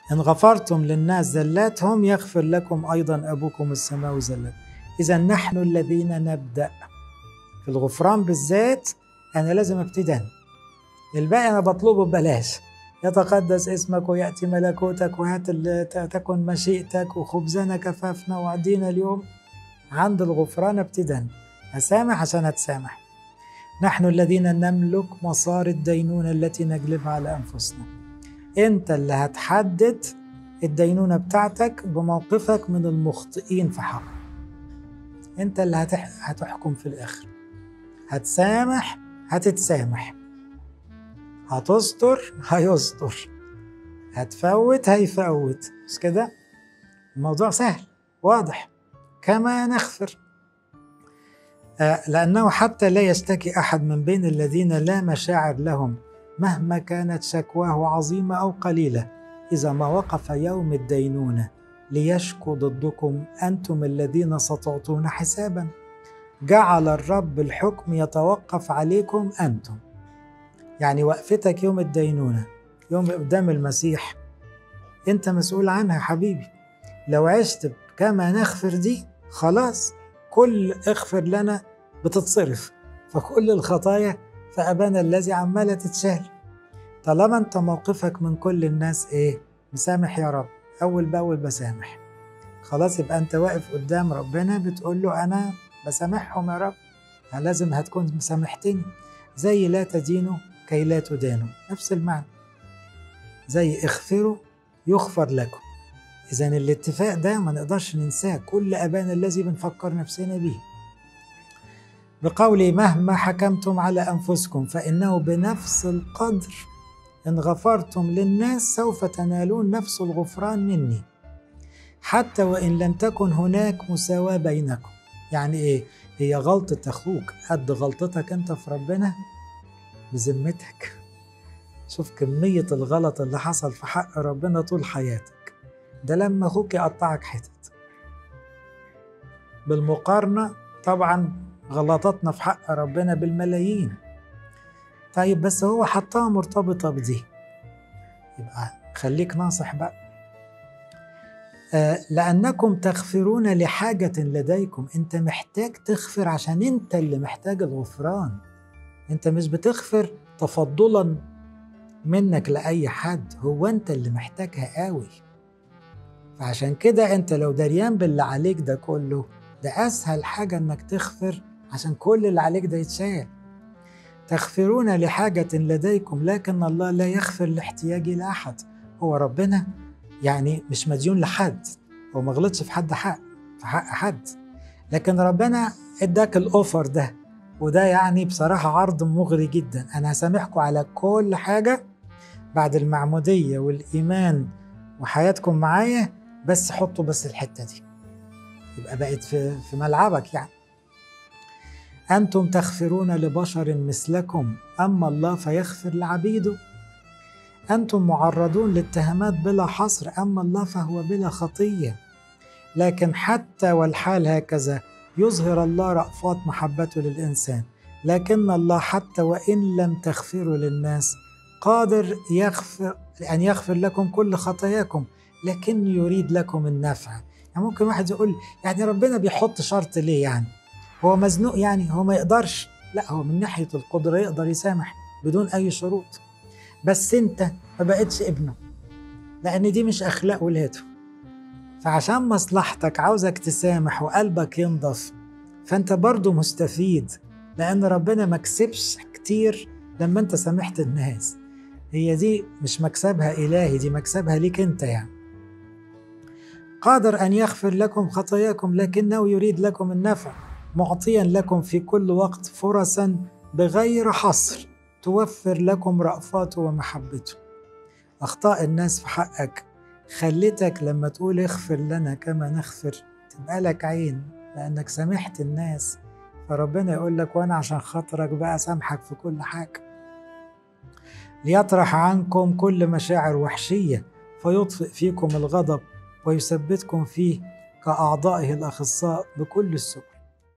إن غفرتم للناس زلاتهم يغفر لكم أيضا أبوكم السماوي زلات إذا نحن الذين نبدأ في الغفران بالذات أنا لازم ابتدي أنا الباقي أنا بطلبه ببلاش يتقدس اسمك ويأتي ملكوتك وهات تكن مشيئتك وخبزنا كفافنا وعدينا اليوم عند الغفران ابتداء أسامح عشان أتسامح نحن الذين نملك مصار الدينونة التي نجلبها على أنفسنا أنت اللي هتحدد الدينونة بتاعتك بموقفك من المخطئين في حق أنت اللي هتح... هتحكم في الآخر هتسامح هتتسامح هتستر هيستر هتفوت هيفوت مش كده الموضوع سهل واضح كما نغفر آه لأنه حتى لا يشتكي أحد من بين الذين لا مشاعر لهم مهما كانت شكواه عظيمة أو قليلة إذا ما وقف يوم الدينونة ليشكو ضدكم أنتم الذين ستعطون حسابا جعل الرب الحكم يتوقف عليكم أنتم يعني وقفتك يوم الدينونة يوم قدام المسيح أنت مسؤول عنها حبيبي لو عشت كما نغفر دي خلاص كل اغفر لنا بتتصرف فكل الخطايا فأبانا الذي عمالة تتشال طالما انت موقفك من كل الناس ايه مسامح يا رب اول باول بسامح خلاص يبقى انت واقف قدام ربنا بتقول له انا بسامحهم يا رب لازم هتكون مسامحتني زي لا تدينوا كي لا تدانوا نفس المعنى زي اغفروا يغفر لكم إذا الاتفاق ده ما نقدرش ننساه كل أبانا الذي بنفكر نفسنا به بقولي مهما حكمتم على أنفسكم فإنه بنفس القدر إن غفرتم للناس سوف تنالون نفس الغفران مني حتى وإن لم تكن هناك مساواة بينكم يعني إيه؟ هي غلطة أخوك قد غلطتك أنت في ربنا بذمتك شوف كمية الغلط اللي حصل في حق ربنا طول حياتك ده لما أخوك يقطعك حتت بالمقارنة طبعا غلطاتنا في حق ربنا بالملايين طيب بس هو حطها مرتبطة بدي يبقى خليك ناصح بقى آه لأنكم تغفرون لحاجة لديكم أنت محتاج تغفر عشان أنت اللي محتاج الغفران أنت مش بتغفر تفضلا منك لأي حد هو أنت اللي محتاجها قوي فعشان كده أنت لو دريان باللي عليك ده كله ده أسهل حاجة إنك تغفر عشان كل اللي عليك ده يتشال تغفرون لحاجة لديكم لكن الله لا يغفر لاحتياج لأحد هو ربنا يعني مش مديون لحد هو ما غلطش في حد حق في حق حد لكن ربنا اداك الاوفر ده وده يعني بصراحة عرض مغري جدا أنا هسامحكم على كل حاجة بعد المعمودية والإيمان وحياتكم معايا بس حطوا بس الحتة دي يبقى بقت في, في ملعبك يعني أنتم تغفرون لبشر مثلكم أما الله فيغفر لعبيده أنتم معرضون لاتهامات بلا حصر أما الله فهو بلا خطية لكن حتى والحال هكذا يظهر الله رأفات محبته للإنسان لكن الله حتى وإن لم تغفروا للناس قادر يغفر أن يغفر لكم كل خطاياكم لكن يريد لكم النفع يعني ممكن واحد يقول يعني ربنا بيحط شرط ليه يعني هو مزنوق يعني هو ما يقدرش لا هو من ناحية القدرة يقدر يسامح بدون أي شروط بس أنت ما بقتش ابنه لأن دي مش أخلاق ولاده فعشان مصلحتك عاوزك تسامح وقلبك ينضف فأنت برضو مستفيد لأن ربنا ما كسبش كتير لما أنت سامحت الناس هي دي مش مكسبها إلهي دي مكسبها ليك أنت يعني قادر أن يغفر لكم خطاياكم لكنه يريد لكم النفع معطيا لكم في كل وقت فرصا بغير حصر توفر لكم رأفاته ومحبته أخطاء الناس في حقك خلتك لما تقول اغفر لنا كما نغفر تبقى لك عين لأنك سامحت الناس فربنا يقول لك وأنا عشان خاطرك بقى سامحك في كل حاجة ليطرح عنكم كل مشاعر وحشية فيطفئ فيكم الغضب ويثبتكم فيه كأعضائه الأخصاء بكل السبل